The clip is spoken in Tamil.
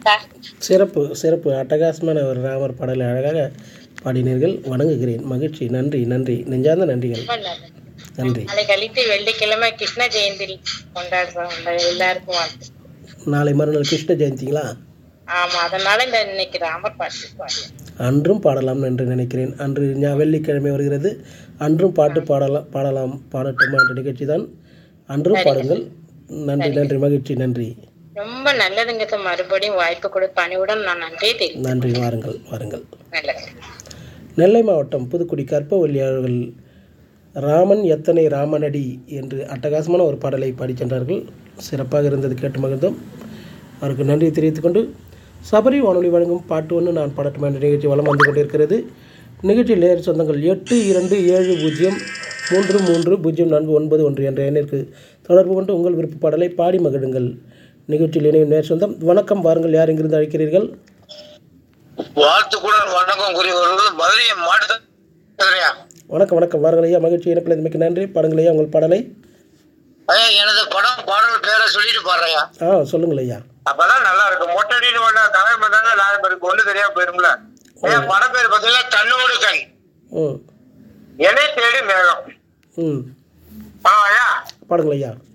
சார் சிறப்பு சிறப்பு அட்டகாசமான ஒரு ராமர் பாடலை அழகாக பாடினீர்கள் வணங்குகிறேன் மகிழ்ச்சி நன்றி நன்றி நெஞ்சார்ந்த நன்றிகள் ரொம்ப நல்லது நன்றி நாளை கழித்து வெள்ளிக்கிழமை கிருஷ்ண ஜெயந்தி கொண்டாடுறோம் எல்லாருக்கும் வாழ்த்து நாளை மறுநாள் கிருஷ்ண ஜெயந்திங்களா ஆமா அதனால இந்த இன்னைக்கு ராமர் பாட்டு பாடுறேன். அன்றும் பாடலாம் என்று நினைக்கிறேன் அன்று ஞா- வெள்ளிக்கிழமை வருகிறது அன்றும் பாட்டு பாடலாம் பாடலாம் பாடட்டுமா என்ற நிகழ்ச்சி தான் அன்றும் பாடுங்கள் நன்றி நன்றி மகிழ்ச்சி நன்றி ரொம்ப நல்லதுங்க சார் மறுபடியும் வாய்ப்பு கொடு பணிவுடன் நான் நன்றே தெரியும் நன்றி வாருங்கள் வாருங்கள் நல்லது நெல்லை மாவட்டம் புதுக்குடி கற்பவல்லி அவர்கள் ராமன் எத்தனை ராமனடி என்று அட்டகாசமான ஒரு பாடலை பாடிச் சென்றார்கள் சிறப்பாக இருந்தது கேட்டு மகிழ்ந்தோம் அவருக்கு நன்றி தெரிவித்துக்கொண்டு சபரி வானொலி வழங்கும் பாட்டு ஒன்று நான் பாடட்டும் என்ற நிகழ்ச்சி வலம் வந்து கொண்டிருக்கிறது நிகழ்ச்சியில் நேர் சொந்தங்கள் எட்டு இரண்டு ஏழு பூஜ்ஜியம் மூன்று மூன்று பூஜ்ஜியம் நான்கு ஒன்பது ஒன்று என்ற எண்ணிற்கு தொடர்பு கொண்டு உங்கள் விருப்ப பாடலை பாடி மகிழுங்கள் நிகழ்ச்சியில் இணையும் நேர் சொந்தம் வணக்கம் வாருங்கள் யார் எங்கிருந்து அழைக்கிறீர்கள் வாழ்த்துக்குடன் வணக்கம் கூறியவர்கள் மதுரை மாவட்டத்தில் வணக்கம் வணக்கம் வாருங்கள் ஐயா மகிழ்ச்சி இணைப்பில் மிக்க நன்றி பாடுங்கள் ஐயா உங்கள் பாடலை ஐயா எனது படம் பாடல் பேரை சொல்லிட்டு பாடுறையா ஆ சொல்லுங்கள் ஐயா அப்பதான் நல்லா இருக்கும் மொட்டடின்னு பண்ண தமிழ் பண்ணாங்க நாலு பேருக்கு ஒண்ணு தெரியாம போயிரும்ல ஐயா படம் பேர் பார்த்தீங்கன்னா கண்ணோடு கண் ம் என்னை தேடி மேகம் ம் ஆ ஐயா பாடுங்கள் ஐயா